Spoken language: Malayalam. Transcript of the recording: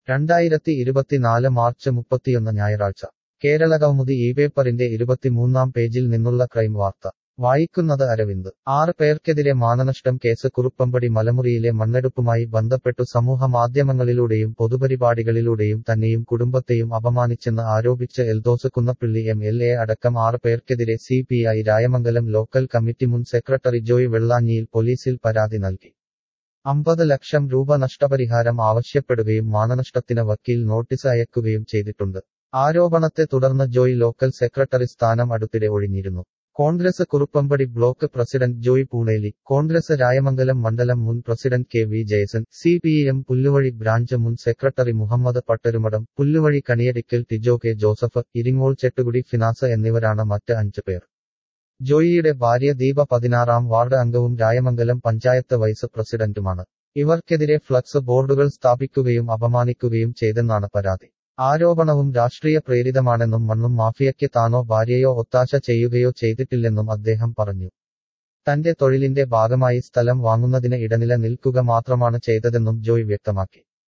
രണ്ടായിരത്തി ഇരുപത്തിനാല് മാർച്ച് മുപ്പത്തിയൊന്ന് ഞായറാഴ്ച കേരള കൗമുദി ഈ പേപ്പറിന്റെ ഇരുപത്തിമൂന്നാം പേജിൽ നിന്നുള്ള ക്രൈം വാർത്ത വായിക്കുന്നത് അരവിന്ദ് ആറ് പേർക്കെതിരെ മാനനഷ്ടം കേസ് കുറുപ്പമ്പടി മലമുറിയിലെ മണ്ണെടുപ്പുമായി ബന്ധപ്പെട്ടു സമൂഹ മാധ്യമങ്ങളിലൂടെയും പൊതുപരിപാടികളിലൂടെയും തന്നെയും കുടുംബത്തെയും അപമാനിച്ചെന്ന് ആരോപിച്ച് Eldhose Kunnappilly M L A അടക്കം ആറ് പേർക്കെതിരെ C P I Rayamangalam local committee മുൻ സെക്രട്ടറി ജോയ് വെള്ളാഞ്ഞിയിൽ പോലീസിൽ പരാതി നൽകി അമ്പത് ലക്ഷം രൂപ നഷ്ടപരിഹാരം ആവശ്യപ്പെടുകയും മാനനഷ്ടത്തിന് വക്കീൽ നോട്ടീസ് അയക്കുകയും ചെയ്തിട്ടുണ്ട് ആരോപണത്തെ തുടർന്ന് ജോയ് ലോക്കൽ സെക്രട്ടറി സ്ഥാനം അടുത്തിടെ ഒഴിഞ്ഞിരുന്നു Congress Kuruppampady block president Joy Pooneli Congress Rayamangalam മണ്ഡലം മുൻ president K V Jayasan C P M Pulluvazhi branch മുൻ secretary Muhammad Pattarumadam Pulluvazhi Kaniyadikkal Tijo K Joseph Iringol Chettukudi Finas എന്നിവരാണ് മറ്റ് അഞ്ച് പേർ ജോയിയുടെ ഭാര്യ ദീപ പതിനാറാം വാർഡ് അംഗവും രായമംഗലം പഞ്ചായത്ത് വൈസ് പ്രസിഡന്റുമാണ് ഇവർക്കെതിരെ ഫ്ലക്സ് ബോർഡുകൾ സ്ഥാപിക്കുകയും അപമാനിക്കുകയും ചെയ്തെന്നാണ് പരാതി ആരോപണവും രാഷ്ട്രീയ പ്രേരിതമാണെന്നും മണ്ണും മാഫിയയ്ക്ക് താനോ ഭാര്യയോ ഒത്താശ ചെയ്യുകയോ ചെയ്തിട്ടില്ലെന്നും അദ്ദേഹം പറഞ്ഞു തന്റെ തൊഴിലിന്റെ ഭാഗമായി സ്ഥലം വാങ്ങുന്നതിന് ഇടനില നിൽക്കുക മാത്രമാണ് ചെയ്തതെന്നും ജോയ് വ്യക്തമാക്കി